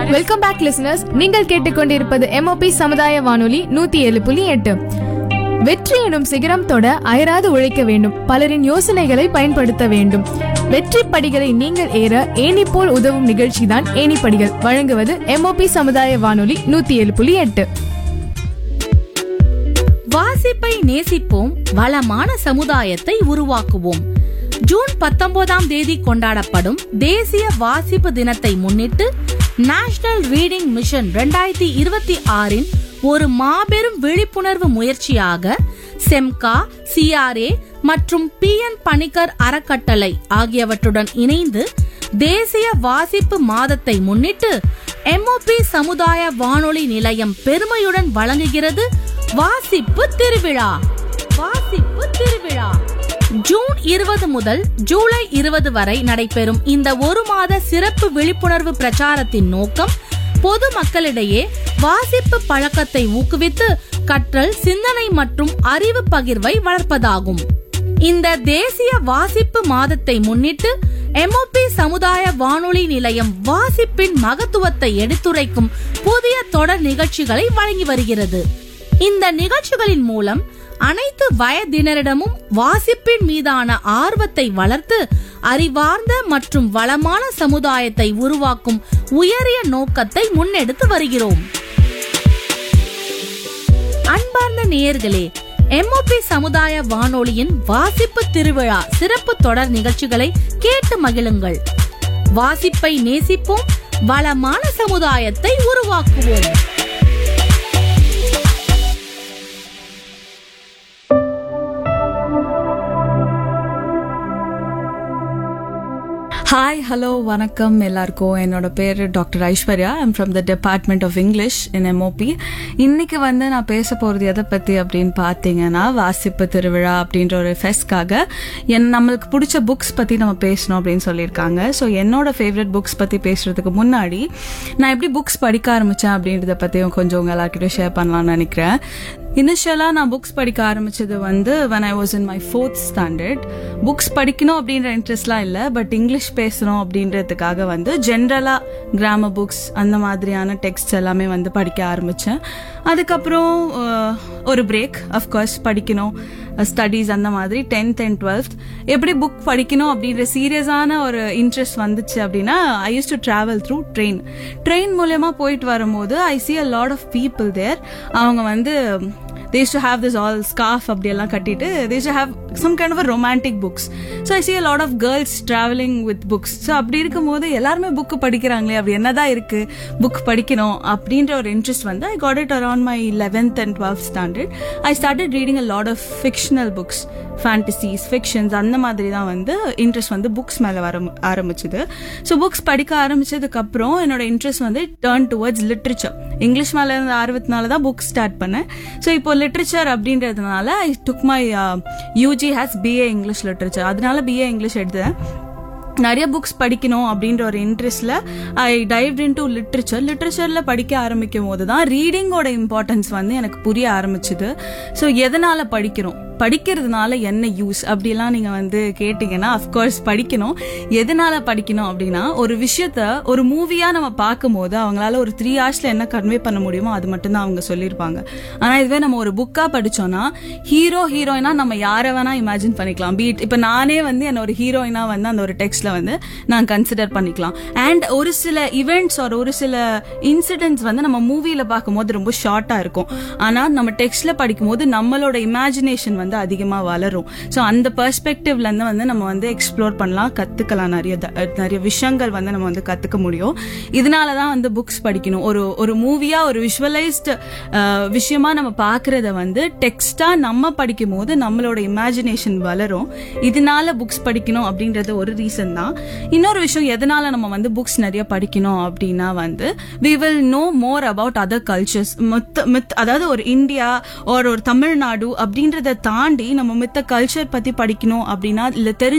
welcome back listeners நீங்கள் கேட்டுக்கொண்டிருப்பது MOP சமுதாய வானொலி நூத்தி ஏழு புள்ளி எட்டு வெற்றி எனும் சிகரம் தொட அயராது உழைக்க வேண்டும் பலரின் யோசனைகளை பயன்படுத்த வேண்டும் வெற்றி படிகளை நீங்கள் ஏற ஏணி போல் உதவும் நிகழ்ச்சிதான் ஏணிப்படிகள் வழங்குவது எம்ஓபி சமுதாய வானொலி நூத்தி ஏழு புள்ளி எட்டு வாசிப்பை நேசிப்போம் வளமான சமுதாயத்தை உருவாக்குவோம் ஜூன் பத்தொன்பதாம் தேதி கொண்டாடப்படும் தேசிய வாசிப்பு தினத்தை முன்னிட்டு நேஷனல் ரீடிங் மிஷன் 2026 இருபத்தி ஆறின் ஒரு மாபெரும் விழிப்புணர்வு முயற்சியாக செம்கா சிஆர்ஏ மற்றும் பி என் பணிக்கர் அறக்கட்டளை ஆகியவற்றுடன் இணைந்து தேசிய வாசிப்பு மாதத்தை முன்னிட்டு எம்ஓபி சமுதாய வானொலி நிலையம் பெருமையுடன் வழங்குகிறது வாசிப்பு திருவிழா வாசிப்பு திருவிழா ஜூன் இருபது முதல் ஜூலை இருபது வரை நடைபெறும் இந்த ஒரு மாத சிறப்பு விழிப்புணர்வு பிரச்சாரத்தின் நோக்கம் பொது மக்களிடையே வாசிப்பு பழக்கத்தை ஊக்குவித்து கற்றல் சிந்தனை மற்றும் அறிவு பகிர்வை வளர்ப்பதாகும் இந்த தேசிய வாசிப்பு மாதத்தை முன்னிட்டு எம்ஓபி சமுதாய வானொலி நிலையம் வாசிப்பின் மகத்துவத்தை எடுத்துரைக்கும் புதிய தொடர் நிகழ்ச்சிகளை வழங்கி வருகிறது இந்த நிகழ்ச்சிகளின் மூலம் அனைத்து வயதினரிடமும் வாசிப்பின் மீதான ஆர்வத்தை வளர்த்து அறிவார்ந்த மற்றும் வளமான சமுதாயத்தை உருவாக்கும் உயரிய நோக்கத்தை முன்னெடுத்து வருகிறோம் அன்பார்ந்த நேயர்களே எம்ஓபி சமுதாய வானொலியின் வாசிப்பு திருவிழா சிறப்பு தொடர் நிகழ்ச்சிகளை கேட்டு மகிழுங்கள் வாசிப்பை நேசிப்போம் வளமான சமுதாயத்தை உருவாக்குவோம் ஹாய் ஹலோ வணக்கம் எல்லாருக்கும் என்னோட பேர் doctor Aishwarya I'm from the department of English in MOP இன்னைக்கு வந்து நான் பேச போகிறது எதை பற்றி அப்படின்னு பார்த்தீங்கன்னா வாசிப்பு திருவிழா அப்படின்ற ஒரு ஃபெஸ்ட்காக என் நம்மளுக்கு பிடிச்ச புக்ஸ் பற்றி நம்ம பேசணும் அப்படின்னு சொல்லியிருக்காங்க ஸோ என்னோட ஃபேவரட் புக்ஸ் பற்றி பேசுறதுக்கு முன்னாடி நான் எப்படி புக்ஸ் படிக்க ஆரம்பித்தேன் அப்படின்றத பற்றியும் கொஞ்சம் உங்க எல்லாருக்கிட்டையும் ஷேர் பண்ணலாம்னு நினைக்கிறேன் இனிஷியலாக நான் புக்ஸ் படிக்க ஆரம்பிச்சது வந்து when I was in my fourth standard books படிக்கணும் அப்படின்ற இன்ட்ரெஸ்ட்லாம் இல்லை பட் இங்கிலீஷ் பேசணும் அப்படின்றதுக்காக வந்து ஜென்ரலாக கிராமர் புக்ஸ் அந்த மாதிரியான டெக்ஸ்ட் எல்லாமே வந்து படிக்க ஆரம்பித்தேன் அதுக்கப்புறம் அஹ், ஒரு பிரேக் அஃப்கோர்ஸ் படிக்கணும் ஸ்டடீஸ் அந்த மாதிரி டென்த் அண்ட் டுவெல்த் எப்படி புக் படிக்கணும் அப்படின்ற சீரியஸான ஒரு இன்ட்ரெஸ்ட் வந்துச்சு அப்படின்னா I use to travel through train train மூலயமா போயிட்டு வரும்போது ஐ see a lot of people தேர் அவங்க வந்து they used to have this all scarf அப்படியெல்லாம் கட்டிட்டு they used to have some kind of a romantic books so I see a lot of girls traveling with books so அப்படி இருக்கும்போது எல்லாருமே book படிக்கிறாங்களே அப்படி என்னதான் இருக்கு புக் படிக்கணும் அப்படின்ற ஒரு இன்ட்ரெஸ்ட் வந்து I got it around my 11th and 12th standard I started reading a lot of fictional books fantasies fictions அந்த மாதிரி தான் வந்து இன்ட்ரெஸ்ட் வந்து புக்ஸ் மேலே வர ஆரம்பிச்சது ஸோ புக்ஸ் படிக்க ஆரம்பிச்சதுக்கப்புறம் என்னோட இன்ட்ரெஸ்ட் வந்து டேர்ன் டுவர்ட்ஸ் லிட்ரேச்சர் இங்கிலீஷ் மேலே இருந்த ஆர்வத்தினால தான் புக்ஸ் ஸ்டார்ட் பண்ணேன் ஸோ இப்போ லிட்ரேச்சர் அப்படின்றதுனால I took my UG has BA English literature அதனால பிஏ இங்கிலீஷ் எடுத்தேன் நிறைய புக்ஸ் படிக்கணும் அப்படின்ற ஒரு இன்ட்ரெஸ்ட்ல I dive into literature லிட்ரேச்சர்ல படிக்க ஆரம்பிக்கும் போது தான் ரீடிங்கோட இம்பார்ட்டன்ஸ் வந்து எனக்கு புரிய ஆரம்பிச்சுது ஸோ எதனால படிக்கிறோம் படிக்கிறதுனால என்ன யூஸ் அப்படிலாம் நீங்க வந்து கேட்டீங்கன்னா அஃப்கோர்ஸ் படிக்கணும் எதனால படிக்கணும் அப்படின்னா ஒரு விஷயத்த ஒரு மூவியா நம்ம பார்க்கும்போது அவங்களால ஒரு த்ரீ ஹவர்ஸ்ல என்ன கன்வே பண்ண முடியுமோ அது மட்டும்தான் அவங்க சொல்லியிருப்பாங்க ஆனா இதுவே நம்ம ஒரு புக்கா படிச்சோம்னா ஹீரோ ஹீரோயினா நம்ம யாரை வேணா இமேஜின் பண்ணிக்கலாம் பீட் இப்ப நானே வந்து என்ன ஒரு ஹீரோயினா வந்து அந்த ஒரு டெக்ஸ்ட்ல வந்து நான் கன்சிடர் பண்ணிக்கலாம் அண்ட் ஒரு சில இவெண்ட்ஸ் ஒரு ஒரு சில இன்சிடென்ட்ஸ் வந்து நம்ம மூவில பார்க்கும்போது ரொம்ப ஷார்ட்டா இருக்கும் ஆனா நம்ம டெக்ஸ்ட்ல படிக்கும்போது நம்மளோட இமேஜினேஷன் வந்து அதிகமா வளரும் ஸோ அந்த பெர்ஸ்பெக்டிவ்ல இருந்து வந்து நம்ம வந்து எக்ஸ்ப்ளோர் பண்ணலாம் கத்துக்கலாம் நிறைய த- நிறைய விஷயங்கள் வந்து நம்ம வந்து கத்துக்க முடியும் இதனால தான் வந்து புக்ஸ் படிக்கணும் ஒரு ஒரு மூவியா ஒரு விஷுவலைஸ்டு விஷயமா நம்ம பார்க்கறத வந்து டெக்ஸ்டா நம்ம படிக்கும் போது நம்மளோட இமேஜினேஷன் வளரும் இதனால புக்ஸ் படிக்கணும் அப்படின்றது ஒரு ரீசன் தான் இன்னொரு விஷயம் எதனால நம்ம வந்து புக்ஸ் நிறைய படிக்கணும் அப்படின்னா வந்து we will know more about other cultures myth myth அதாவது ஒரு இந்தியா ஒரு ஒரு தமிழ்நாடு அப்படின்றத தாண்டி நம்ம மித்த கல்ச்சர் பத்தி படிக்கணும் அப்படின்னா இல்ல தெரிஞ்சு